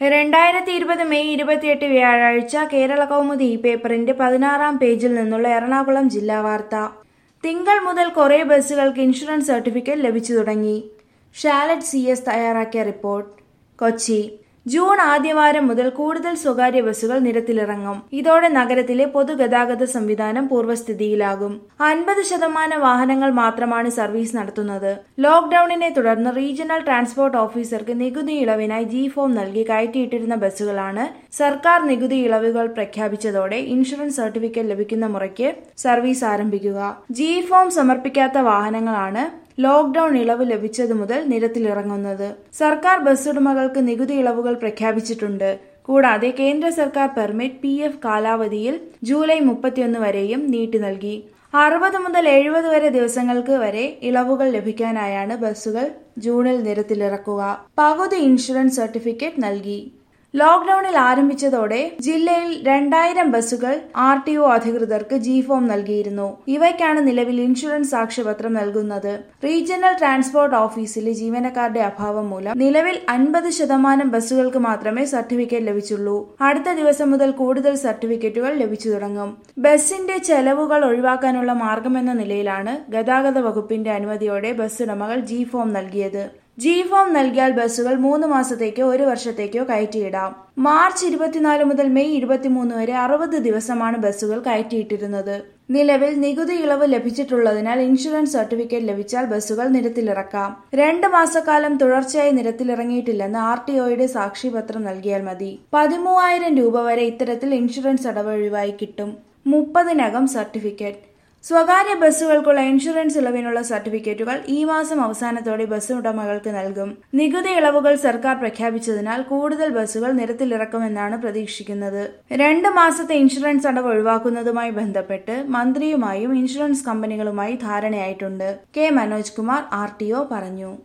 രണ്ടായിരത്തി ഇരുപത് മെയ് ഇരുപത്തിയെട്ട് വ്യാഴാഴ്ച കേരള കൗമുദി ഈ പേപ്പറിന്റെ പതിനാറാം പേജിൽ നിന്നുള്ള എറണാകുളം ജില്ലാ വാർത്ത തിങ്കൾ മുതൽ കുറേ ബസ്സുകൾക്ക് ഇൻഷുറൻസ് സർട്ടിഫിക്കറ്റ് ലഭിച്ചു തുടങ്ങി ഷാലറ്റ് സി എസ് തയ്യാറാക്കിയ റിപ്പോർട്ട് കൊച്ചി ജൂൺ ആദ്യവാരം മുതൽ കൂടുതൽ സ്വകാര്യ ബസ്സുകൾ നിരത്തിലിറങ്ങും ഇതോടെ നഗരത്തിലെ പൊതുഗതാഗത സംവിധാനം പൂർവ്വസ്ഥിതിയിലാകും അൻപത് ശതമാനം വാഹനങ്ങൾ മാത്രമാണ് സർവീസ് നടത്തുന്നത് ലോക്ഡൌണിനെ തുടർന്ന് റീജിയണൽ ട്രാൻസ്പോർട്ട് ഓഫീസർക്ക് നികുതി ഇളവിനായി ജി ഫോം നൽകി കയറ്റിയിട്ടിരുന്ന ബസ്സുകളാണ് സർക്കാർ നികുതി ഇളവുകൾ പ്രഖ്യാപിച്ചതോടെ ഇൻഷുറൻസ് സർട്ടിഫിക്കറ്റ് ലഭിക്കുന്ന മുറയ്ക്ക് സർവീസ് ആരംഭിക്കുക ജി ഫോം സമർപ്പിക്കാത്ത വാഹനങ്ങളാണ് ലോക്ഡൌൺ ഇളവ് ലഭിച്ചതു മുതൽ നിരത്തിലിറങ്ങുന്നത് സർക്കാർ ബസ്സുടമകൾക്ക് നികുതി ഇളവുകൾ പ്രഖ്യാപിച്ചിട്ടുണ്ട് കൂടാതെ കേന്ദ്ര സർക്കാർ പെർമിറ്റ് പി എഫ് കാലാവധിയിൽ ജൂലൈ മുപ്പത്തിയൊന്ന് വരെയും നീട്ടി നൽകി അറുപത് മുതൽ എഴുപത് വരെ ദിവസങ്ങൾക്ക് വരെ ഇളവുകൾ ലഭിക്കാനായാണ് ബസ്സുകൾ ജൂണിൽ നിരത്തിലിറക്കുക പകുതി ഇൻഷുറൻസ് സർട്ടിഫിക്കറ്റ് നൽകി ലോക്ഡൌണിൽ ആരംഭിച്ചതോടെ ജില്ലയിൽ രണ്ടായിരം ബസ്സുകൾ ആർ ടി ഒ അധികൃതർക്ക് ജി ഫോം നൽകിയിരുന്നു ഇവയ്ക്കാണ് നിലവിൽ ഇൻഷുറൻസ് സാക്ഷ്യപത്രം നൽകുന്നത് റീജിയണൽ ട്രാൻസ്പോർട്ട് ഓഫീസിലെ ജീവനക്കാരുടെ അഭാവം മൂലം നിലവിൽ അൻപത് ശതമാനം ബസ്സുകൾക്ക് മാത്രമേ സർട്ടിഫിക്കറ്റ് ലഭിച്ചുള്ളൂ അടുത്ത ദിവസം മുതൽ കൂടുതൽ സർട്ടിഫിക്കറ്റുകൾ ലഭിച്ചു തുടങ്ങും ബസിന്റെ ചെലവുകൾ ഒഴിവാക്കാനുള്ള മാർഗമെന്ന നിലയിലാണ് ഗതാഗത വകുപ്പിന്റെ അനുമതിയോടെ ബസ് ഉടമകൾ ജി ഫോം നൽകിയത് ജി ഫോം നൽകിയാൽ ബസ്സുകൾ മൂന്ന് മാസത്തേക്കോ ഒരു വർഷത്തേക്കോ കയറ്റിയിടാം മാർച്ച് ഇരുപത്തിനാല് മുതൽ മെയ് ഇരുപത്തിമൂന്ന് വരെ അറുപത് ദിവസമാണ് ബസ്സുകൾ കയറ്റിയിട്ടിരുന്നത് നിലവിൽ നികുതി ഇളവ് ലഭിച്ചിട്ടുള്ളതിനാൽ ഇൻഷുറൻസ് സർട്ടിഫിക്കറ്റ് ലഭിച്ചാൽ ബസ്സുകൾ നിരത്തിലിറക്കാം രണ്ട് മാസക്കാലം തുടർച്ചയായി നിരത്തിലിറങ്ങിയിട്ടില്ലെന്ന് ആർ ടി ഒയുടെ സാക്ഷ്യപത്രം നൽകിയാൽ മതി പതിമൂവായിരം രൂപ വരെ ഇത്തരത്തിൽ ഇൻഷുറൻസ് അടവ് ഒഴിവായി കിട്ടും മുപ്പതിനകം സർട്ടിഫിക്കറ്റ് സ്വകാര്യ ബസ്സുകൾക്കുള്ള ഇൻഷുറൻസ് ഇളവിനുള്ള സർട്ടിഫിക്കറ്റുകൾ ഈ മാസം അവസാനത്തോടെ ബസ് ഉടമകൾക്ക് നൽകും നികുതി ഇളവുകൾ സർക്കാർ പ്രഖ്യാപിച്ചതിനാൽ കൂടുതൽ ബസ്സുകൾ നിരത്തിലിറക്കുമെന്നാണ് പ്രതീക്ഷിക്കുന്നത് രണ്ട് മാസത്തെ ഇൻഷുറൻസ് അടവ് ഒഴിവാക്കുന്നതുമായി ബന്ധപ്പെട്ട് മന്ത്രിയുമായും ഇൻഷുറൻസ് കമ്പനികളുമായി ധാരണയായിട്ടുണ്ട് കെ മനോജ് കുമാർ ആർ പറഞ്ഞു